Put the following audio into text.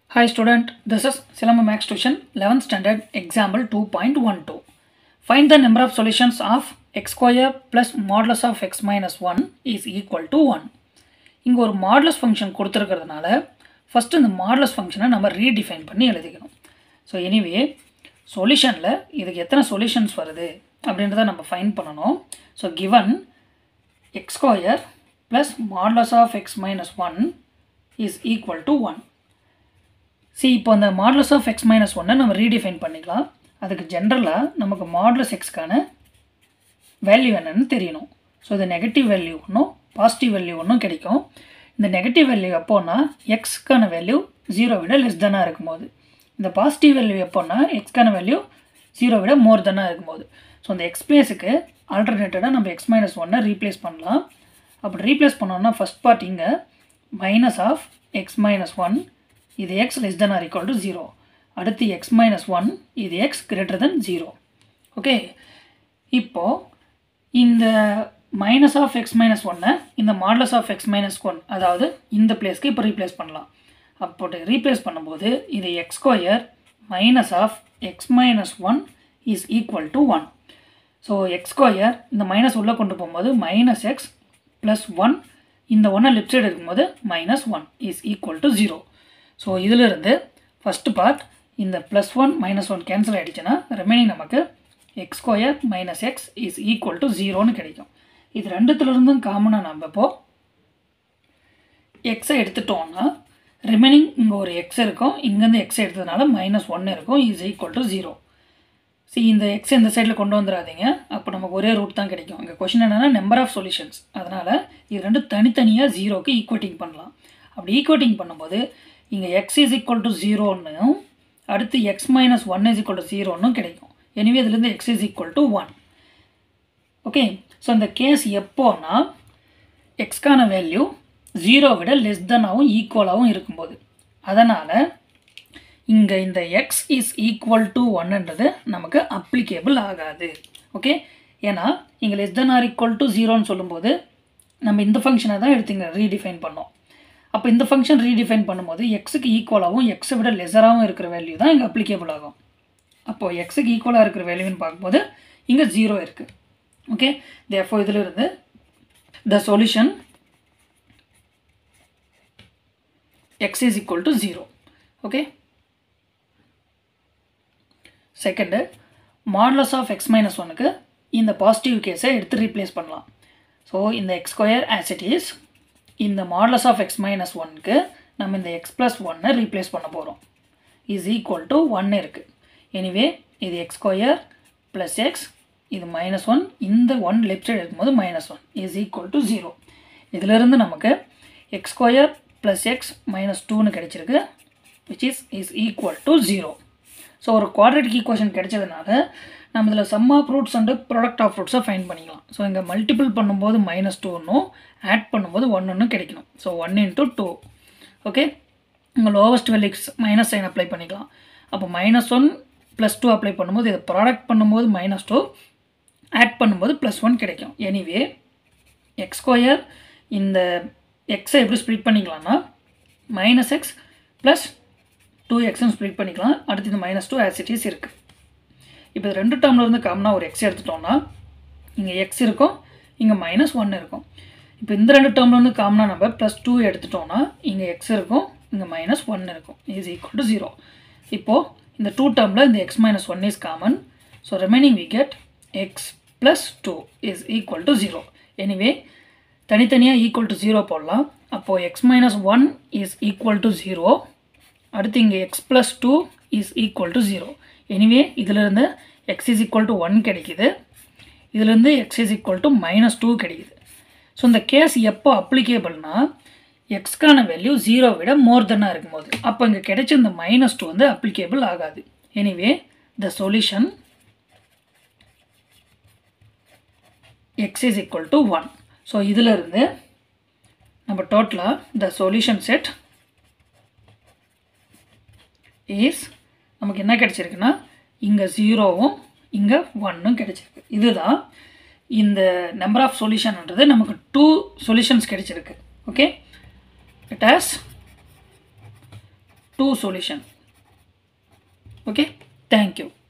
Hi student, this is Silamba Max Tuition 11th standard example 2.12. Find the number of solutions of x square plus modulus of x minus 1 is equal to 1. இங்கே ஒரு modulus function கொடுத்துருக்கிறதுனால first இந்த modulus ஃபங்க்ஷனை நம்ம redefine பண்ணி எழுதிக்கணும் so anyway சொல்யூஷனில் இதுக்கு எத்தனை சொல்யூஷன்ஸ் வருது அப்படின்றத நம்ம ஃபைன் பண்ணணும் so given x square plus modulus of x minus one is equal to one see இப்போ அந்த மாடலஸ் ஆஃப் எக்ஸ் மைனஸ் ஒன்னை நம்ம ரீடிஃபைன் பண்ணிக்கலாம் அதுக்கு ஜென்ரலாக நமக்கு மாடலஸ் எக்ஸ்க்கான வேல்யூ என்னன்னு தெரியணும் ஸோ இது நெகட்டிவ் வேல்யூ ஒன்றும் பாசிட்டிவ் வேல்யூ ஒன்றும் கிடைக்கும் இந்த நெகட்டிவ் வேல்யூ எப்போன்னா எக்ஸ்க்கான வேல்யூ ஜீரோ விட லெஸ் தானாக இருக்கும்போது இந்த பாசிட்டிவ் வேல்யூ எப்போன்னா எக்ஸ்க்கான வேல்யூ ஜீரோ விட மோர் தானாக இருக்கும்போது ஸோ இந்த எக்ஸ் பிளேஸுக்கு ஆல்டர்னேட்டடாக நம்ம எக்ஸ் மைனஸ் ஒன்னை ரீப்ளேஸ் பண்ணலாம் அப்படி ரீப்ளேஸ் பண்ணோம்னா ஃபஸ்ட் பார்ட் இங்கே minus of x minus one இது x less than or equal to zero அடுத்து எக்ஸ் மைனஸ் ஒன் இது x greater than zero okay இப்போது இந்த மைனஸ் ஆஃப் எக்ஸ் மைனஸ் ஒன்னை இந்த modulus of x minus one அதாவது இந்த பிளேஸ்க்கு இப்போ ரீப்ளேஸ் பண்ணலாம் அப்போ ரீப்ளேஸ் பண்ணும்போது இது x square minus of x minus one is equal to one so x square இந்த மைனஸ் உள்ளே கொண்டு போகும்போது மைனஸ் எக்ஸ் ப்ளஸ் ஒன் இந்த ஒன்றை லெஃப்ட் சைடு இருக்கும்போது minus one is equal to zero so இதிலிருந்து ஃபஸ்ட்டு பார்ட் இந்த plus one minus one cancel ஆகிடுச்சுன்னா ரிமைனிங் நமக்கு x square minus x is equal to ஜீரோன்னு கிடைக்கும் இது ரெண்டுத்துலேருந்தும் காமனாக நம்ம இப்போது எக்ஸை எடுத்துட்டோம்னா ரிமைனிங் இங்கே ஒரு எக்ஸ் இருக்கும் இங்கேருந்து எக்ஸ் எடுத்ததுனால மைனஸ் ஒன்று இருக்கும் is equal to zero see இந்த எக்ஸ் இந்த சைடில் கொண்டு வந்துடாதீங்க அப்போ நமக்கு ஒரே ரூட் தான் கிடைக்கும் இங்கே கொஷின் என்னென்னா நம்பர் ஆஃப் சொல்யூஷன்ஸ் அதனால் இது ரெண்டு தனித்தனியாக ஜீரோக்கு ஈக்குவேட்டிங் பண்ணலாம் அப்படி ஈக்குவேட்டிங் பண்ணும்போது இங்கே எக்ஸ் இஸ் ஈக்குவல் டு ஜீரோன்னும் அடுத்து x minus one is equal to ஜீரோன்னு கிடைக்கும் எனிவே இதுலேருந்து x is equal to one okay so இந்த கேஸ் எப்போன்னா எக்ஸ்க்கான வேல்யூ ஜீரோ விட லெஸ் தென்னாகவும் ஈக்குவலாகவும் இருக்கும்போது அதனால் இங்கே இந்த எக்ஸ் இஸ் ஈக்குவல் டு ஒன்னுன்றது நமக்கு அப்ளிகேபிள் ஆகாது ஓகே ஏன்னா இங்கே less than or equal to ஜீரோன்னு சொல்லும்போது நம்ம இந்த ஃபங்க்ஷனை தான் எடுத்து இங்கே ரீடிஃபைன் பண்ணோம் அப்போ இந்த ஃபங்க்ஷன் ரீடிஃபைன் பண்ணும்போது எக்ஸுக்கு ஈக்குவலாகவும் எக்ஸை விட லெஸராகவும் இருக்கிற வேல்யூ தான் இங்கே அப்ளிகேபிள் ஆகும் அப்போது எக்ஸுக்கு ஈக்குவலாக இருக்கிற வேல்யூன்னு பார்க்கும்போது இங்கே ஜீரோ இருக்குது ஓகே தேஃபோ இதில் இருந்து the solution x is equal to zero okay second modulus of x minus ஒனுக்கு இந்த பாசிட்டிவ் கேஸை எடுத்து ரீப்ளேஸ் பண்ணலாம் ஸோ இந்த x square as it is இந்த மாடலஸ் ஆஃப் எக்ஸ் மைனஸ் ஒனுக்கு நம்ம இந்த எக்ஸ் ப்ளஸ் ஒன்னை ரீப்ளேஸ் பண்ண போகிறோம் இஸ் ஈக்குவல் டு ஒன் இருக்குது எனிவே இது எக்ஸ் ஸ்கொயர் ப்ளஸ் எக்ஸ் இது மைனஸ் ஒன் இந்த ஒன் லெஃப்ட் சைடு இருக்கும்போது minus one is equal to zero இதிலிருந்து நமக்கு x square plus x minus டூன்னு கிடைச்சிருக்கு which is is equal to zero so ஒரு குவாட்ரேட்டிக் ஈக்குவேஷன் கிடைச்சதுனால நம்ம இதில் sum of roots and product of ரூட்ஸை ஃபைன் பண்ணிக்கலாம் ஸோ இங்கே மல்டிபிள் பண்ணும்போது மைனஸ் டூன்னும் ஆட் பண்ணும்போது ஒன்றுன்னு கிடைக்கணும் so one into two okay இங்கே lowest values minus sign apply பண்ணிக்கலாம் அப்போ minus one plus two apply பண்ணும்போது இதை ப்ராடக்ட் பண்ணும்போது மைனஸ் டூ ஆட் பண்ணும்போது ப்ளஸ் ஒன் கிடைக்கும் எனிவே எக்ஸ் ஸ்கொயர் இந்த எக்ஸை எப்படி ஸ்ப்ளிட் பண்ணிக்கலாம்னா மைனஸ் எக்ஸ் ப்ளஸ் டூ எக்ஸ்னு ஸ்ப்ளிட் பண்ணிக்கலாம் அடுத்து இந்த மைனஸ் டூ ஆசிட்டிஸ் இருக்குது இப்போ ரெண்டு டேர்மில் இருந்து காமனாக ஒரு எக்ஸ் எடுத்துட்டோம்னா இங்கே எக்ஸ் இருக்கும் இங்கே மைனஸ் ஒன் இருக்கும் இப்போ இந்த ரெண்டு டேர்மில் இருந்து காமனாக நம்ம ப்ளஸ் டூ எடுத்துட்டோம்னா இங்கே எக்ஸ் இருக்கும் இங்கே மைனஸ் ஒன் இருக்கும் இஸ் ஈக்குவல் டு ஜீரோ இப்போது இந்த டூ டேர்மில் இந்த x minus one is common so remaining we get x plus two is equal to zero anyway தனித்தனியாக ஈக்குவல் டு ஜீரோ போடலாம் அப்போது x minus one is equal to zero அடுத்து இங்கே x plus two is equal to zero anyway இதிலிருந்து x is equal to one கிடைக்குது இதுலேருந்து x is equal to minus two கிடைக்குது so இந்த கேஸ் எப்போ அப்ளிகேபிள்னா எக்ஸ்க்கான வேல்யூ ஜீரோ விட மோர் தென்னாக இருக்கும்போது அப்போ இங்கே கிடைச்ச இந்த மைனஸ் டூ வந்து அப்ளிகேபிள் ஆகாது anyway the solution x is equal to one so இதிலிருந்து நம்ம டோட்டலாக த சொல்யூஷன் செட் இஸ் நமக்கு என்ன கிடச்சிருக்குன்னா இங்கே ஜீரோவும் இங்கே ஒன்னும் கிடச்சிருக்கு இதுதான் இந்த நம்பர் ஆஃப் சொல்யூஷன்ன்றது நமக்கு டூ சொல்யூஷன்ஸ் கிடச்சிருக்கு okay it has two solution okay thank you